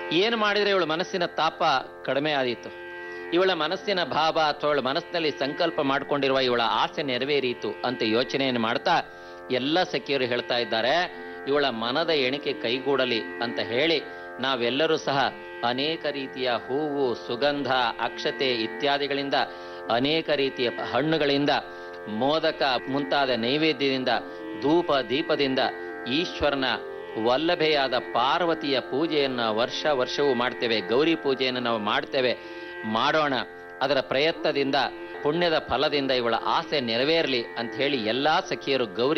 ಏನು ಮಾಡಿದ್ರೆ ಇವಳ ಮನಸ್ಸಿನ ತಾಪ ಕಡಿಮೆ ಆದೀತು ಇವಳ ಮನಸ್ಸಿನ ಭಾವ ಅಥವಾ ಇವಳ ಮನಸ್ಸಿನಲ್ಲಿ ಸಂಕಲ್ಪ ಮಾಡಿಕೊಂಡಿರುವ ಇವಳ ಆಸೆ ನೆರವೇರಿತು ಅಂತ ಯೋಚನೆಯನ್ನು ಮಾಡ್ತಾ ಎಲ್ಲ ಸಖಿಯರು ಹೇಳ್ತಾ ಇದ್ದಾರೆ ಇವಳ ಮನದ ಎಣಿಕೆ ಕೈಗೂಡಲಿ ಅಂತ ಹೇಳಿ ನಾವೆಲ್ಲರೂ ಸಹ ಅನೇಕ ರೀತಿಯ ಹೂವು ಸುಗಂಧ ಅಕ್ಷತೆ ಇತ್ಯಾದಿಗಳಿಂದ ಅನೇಕ ರೀತಿಯ ಹಣ್ಣುಗಳಿಂದ ಮೋದಕ ಮುಂತಾದ ನೈವೇದ್ಯದಿಂದ ಧೂಪ ದೀಪದಿಂದ ಈಶ್ವರನ ವಲ್ಲಭೆಯಾದ ಪಾರ್ವತಿಯ ಪೂಜೆಯನ್ನ ವರ್ಷ ವರ್ಷವೂ ಮಾಡ್ತೇವೆ ಗೌರಿ ಪೂಜೆಯನ್ನು ನಾವು ಮಾಡ್ತೇವೆ ಮಾಡೋಣ ಅದರ ಪ್ರಯತ್ನದಿಂದ ಪುಣ್ಯದ ಫಲದಿಂದ ಇವಳ ಆಸೆ ನೆರವೇರಲಿ ಅಂತ ಹೇಳಿ ಎಲ್ಲಾ ಸಖಿಯರು ಗೌರಿ